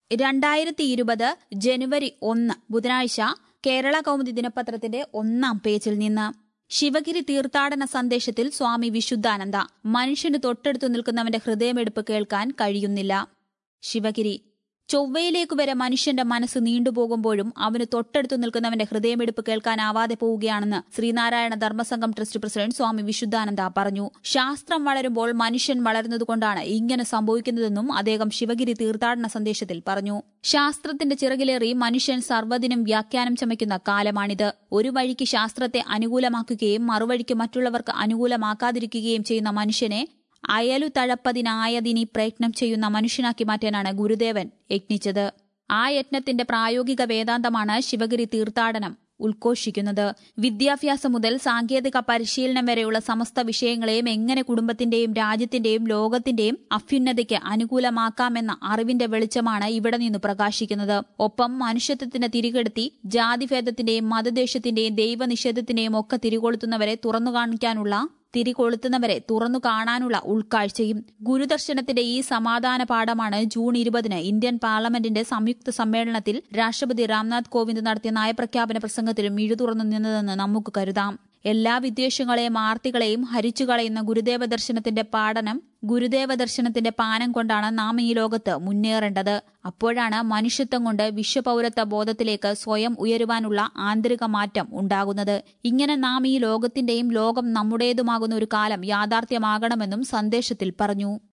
രണ്ടായിരത്തി ഇരുപത് ജനുവരി ഒന്ന് ബുധനാഴ്ച കേരള കൗമുദി ദിനപത്രത്തിന്റെ ഒന്നാം പേജിൽ നിന്ന് ശിവഗിരി തീർത്ഥാടന സന്ദേശത്തിൽ സ്വാമി വിശുദ്ധാനന്ദ മനുഷ്യന് തൊട്ടടുത്തു നിൽക്കുന്നവന്റെ ഹൃദയമെടുപ്പ് കേൾക്കാൻ കഴിയുന്നില്ല ശിവഗിരി ചൊവ്വയിലേക്ക് വരെ മനുഷ്യന്റെ മനസ്സ് നീണ്ടുപോകുമ്പോഴും അവന് തൊട്ടടുത്തു നിൽക്കുന്നവന്റെ ഹൃദയമെടുപ്പ് കേൾക്കാനാവാതെ പോവുകയാണെന്ന് ശ്രീനാരായണ ധർമ്മസംഘം ട്രസ്റ്റ് പ്രസിഡന്റ് സ്വാമി വിശുദ്ധാനന്ദ പറഞ്ഞു ശാസ്ത്രം വളരുമ്പോൾ മനുഷ്യൻ വളരുന്നതുകൊണ്ടാണ് ഇങ്ങനെ സംഭവിക്കുന്നതെന്നും അദ്ദേഹം ശിവഗിരി തീർത്ഥാടന സന്ദേശത്തിൽ പറഞ്ഞു ശാസ്ത്രത്തിന്റെ ചിറകിലേറി മനുഷ്യൻ സർവ്വതിനും വ്യാഖ്യാനം ചമയ്ക്കുന്ന കാലമാണിത് ഒരു വഴിക്ക് ശാസ്ത്രത്തെ അനുകൂലമാക്കുകയും മറുവഴിക്ക് മറ്റുള്ളവർക്ക് അനുകൂലമാക്കാതിരിക്കുകയും ചെയ്യുന്ന മനുഷ്യനെ അയലു തഴപ്പതിനായതിനി പ്രയത്നം ചെയ്യുന്ന മനുഷ്യനാക്കി മാറ്റാനാണ് ഗുരുദേവൻ യത്നിച്ചത് ആ യത്നത്തിന്റെ പ്രായോഗിക വേദാന്തമാണ് ശിവഗിരി തീർത്ഥാടനം ഉദ്ഘോഷിക്കുന്നത് വിദ്യാഭ്യാസം മുതൽ സാങ്കേതിക പരിശീലനം വരെയുള്ള സമസ്ത വിഷയങ്ങളെയും എങ്ങനെ കുടുംബത്തിന്റെയും രാജ്യത്തിന്റെയും ലോകത്തിന്റെയും അഭ്യുന്നതയ്ക്ക് അനുകൂലമാക്കാമെന്ന അറിവിന്റെ വെളിച്ചമാണ് ഇവിടെ നിന്ന് പ്രകാശിക്കുന്നത് ഒപ്പം മനുഷ്യത്വത്തിന് തിരികെടുത്തി ജാതിഭേദത്തിന്റെയും മതദേശത്തിന്റെയും ദൈവനിഷേധത്തിന്റെയും ഒക്കെ തിരികൊളുത്തുന്നവരെ തുറന്നു കാണിക്കാനുള്ള തിരികൊളുത്തുന്നവരെ തുറന്നു കാണാനുള്ള ഉൾക്കാഴ്ചയും ഗുരുദർശനത്തിന്റെ ഈ സമാധാന പാഠമാണ് ജൂൺ ഇരുപതിന് ഇന്ത്യൻ പാർലമെന്റിന്റെ സംയുക്ത സമ്മേളനത്തിൽ രാഷ്ട്രപതി രാംനാഥ് കോവിന്ദ് നടത്തിയ നയപ്രഖ്യാപന പ്രസംഗത്തിലും ഇഴുതുറന്നു നിന്നതെന്ന് നമുക്ക് കരുതാം എല്ലാ വിദ്വേഷങ്ങളെയും ആർത്തികളെയും ഹരിച്ചു കളയുന്ന ഗുരുദേവ ദർശനത്തിന്റെ പാഠനം ഗുരുദേവ ദർശനത്തിന്റെ പാനം കൊണ്ടാണ് നാം ഈ ലോകത്ത് മുന്നേറേണ്ടത് അപ്പോഴാണ് മനുഷ്യത്വം കൊണ്ട് വിശ്വപൌരത്വ ബോധത്തിലേക്ക് സ്വയം ഉയരുവാനുള്ള ആന്തരിക മാറ്റം ഉണ്ടാകുന്നത് ഇങ്ങനെ നാം ഈ ലോകത്തിന്റെയും ലോകം നമ്മുടേതുമാകുന്ന ഒരു കാലം യാഥാർത്ഥ്യമാകണമെന്നും സന്ദേശത്തിൽ പറഞ്ഞു